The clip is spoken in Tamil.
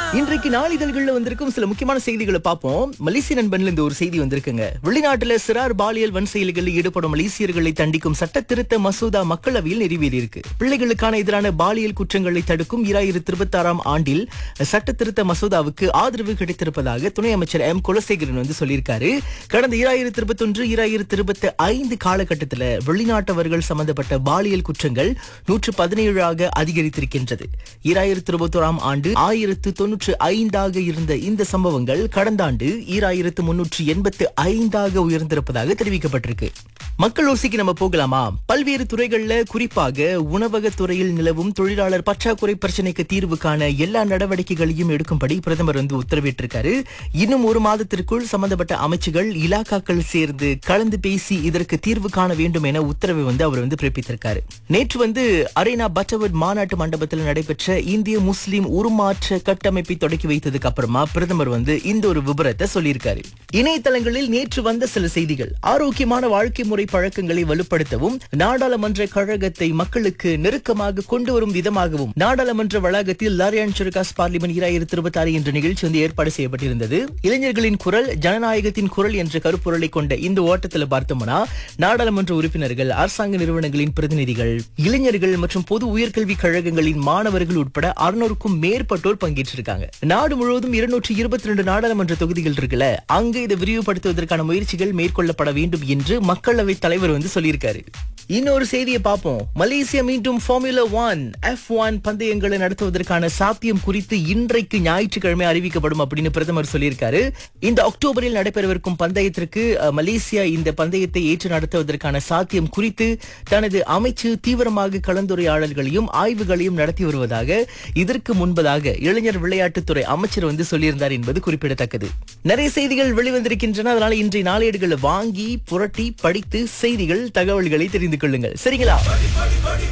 இன்றைக்கு நாளிதழ்கள்ல வந்திருக்கும் சில முக்கியமான செய்திகளை பார்ப்போம் மலேசிய நண்பன்ல இந்த ஒரு செய்தி வந்திருக்குங்க வெளிநாட்டுல சிறார் பாலியல் வன் செயல்களில் ஈடுபடும் மலேசியர்களை தண்டிக்கும் சட்ட திருத்த மசோதா மக்களவையில் நிறைவேறியிருக்கு பிள்ளைகளுக்கான எதிரான பாலியல் குற்றங்களை தடுக்கும் இராயிரத்தி இருபத்தி ஆறாம் ஆண்டில் சட்ட திருத்த மசோதாவுக்கு ஆதரவு கிடைத்திருப்பதாக துணை அமைச்சர் எம் குலசேகரன் வந்து சொல்லியிருக்காரு கடந்த இராயிரத்தி இருபத்தி ஒன்று இராயிரத்தி இருபத்தி ஐந்து காலகட்டத்தில் வெளிநாட்டவர்கள் சம்பந்தப்பட்ட பாலியல் குற்றங்கள் நூற்று பதினேழாக அதிகரித்திருக்கின்றது இராயிரத்தி இருபத்தோராம் ஆண்டு ஆயிரத்து தொன்னூற்று ஐந்தாக இருந்த இந்த சம்பவங்கள் கடந்த ஆண்டு ஈராயிரத்து முன்னூற்று எண்பத்து ஐந்தாக உயர்ந்திருப்பதாக தெரிவிக்கப்பட்டிருக்கு மக்கள் ஓசிக்கு நம்ம போகலாமா பல்வேறு துறைகள்ல குறிப்பாக உணவக துறையில் நிலவும் தொழிலாளர் பற்றாக்குறை பிரச்சனைக்கு தீர்வு காண எல்லா நடவடிக்கைகளையும் எடுக்கும்படி பிரதமர் வந்து உத்தரவிட்டிருக்காரு இன்னும் ஒரு மாதத்திற்குள் சம்பந்தப்பட்ட அமைச்சுகள் இலாக்காக்கள் சேர்ந்து கலந்து பேசி இதற்கு தீர்வு காண வேண்டும் என உத்தரவை வந்து அவர் வந்து பிறப்பித்திருக்காரு நேற்று வந்து அரேனா பட்டவர்ட் மாநாட்டு மண்டபத்தில் நடைபெற்ற இந்திய முஸ்லிம் உருமாற்ற கட்டமைப்பை தொடக்கி வைத்ததுக்கு அப்புறமா பிரதமர் வந்து இந்த ஒரு விபரத்தை சொல்லியிருக்காரு இணையதளங்களில் நேற்று வந்த சில செய்திகள் ஆரோக்கியமான வாழ்க்கை முறை பழக்கங்களை வலுப்படுத்தவும் நாடாளுமன்ற கழகத்தை மக்களுக்கு நெருக்கமாக கொண்டு வரும் விதமாகவும் நாடாளுமன்ற வளாகத்தில் லாரியான் சுருகாஸ் பார்லிமெண்ட் இராயிரத்தி இருபத்தி ஆறு என்ற நிகழ்ச்சி வந்து ஏற்பாடு செய்யப்பட்டிருந்தது இளைஞர்களின் குரல் ஜனநாயகத்தின் குரல் என்ற கருப்பொருளை கொண்ட இந்த ஓட்டத்தில் பார்த்தோம்னா நாடாளுமன்ற உறுப்பினர்கள் அரசாங்க நிறுவனங்களின் பிரதிநிதிகள் இளைஞர்கள் மற்றும் பொது உயர்கல்வி கழகங்களின் மாணவர்கள் உட்பட அறுநூறுக்கும் மேற்பட்டோர் பங்கேற்றிருக்காங்க நாடு முழுவதும் இருநூற்றி இருபத்தி ரெண்டு நாடாளுமன்ற தொகுதிகள் இருக்குல்ல அங்க இதை விரிவுபடுத்துவதற்கான முயற்சிகள் மேற்கொள்ளப்பட வேண்டும் என்று மக்களவை தலைவர் வந்து சொல்லியிருக்காரு இன்னொரு செய்தியை பார்ப்போம் மலேசியா மீண்டும் ஃபார்முலா ஒன் எஃப் ஒன் பந்தயங்களை நடத்துவதற்கான சாத்தியம் குறித்து இன்றைக்கு ஞாயிற்றுக்கிழமை அறிவிக்கப்படும் அப்படின்னு பிரதமர் சொல்லியிருக்காரு இந்த அக்டோபரில் நடைபெறவிருக்கும் பந்தயத்திற்கு அஹ், மலேசியா இந்த பந்தயத்தை ஏற்று நடத்துவதற்கான சாத்தியம் குறித்து தனது அமைச்சு தீவிரமாக கலந்துரையாடல்களையும் ஆய்வுகளையும் நடத்தி வருவதாக இதற்கு முன்பதாக இளைஞர் விளையாட்டுத்துறை அமைச்சர் வந்து சொல்லியிருந்தார் என்பது குறிப்பிடத்தக்கது நிறைய செய்திகள் வெளிவந்திருக்கின்றன அதனால இன்றைய நாளேடுகளை வாங்கி புரட்டி படித்து செய்திகள் தகவல்களை தெரிந்து கொள்ளுங்கள் சரிங்களா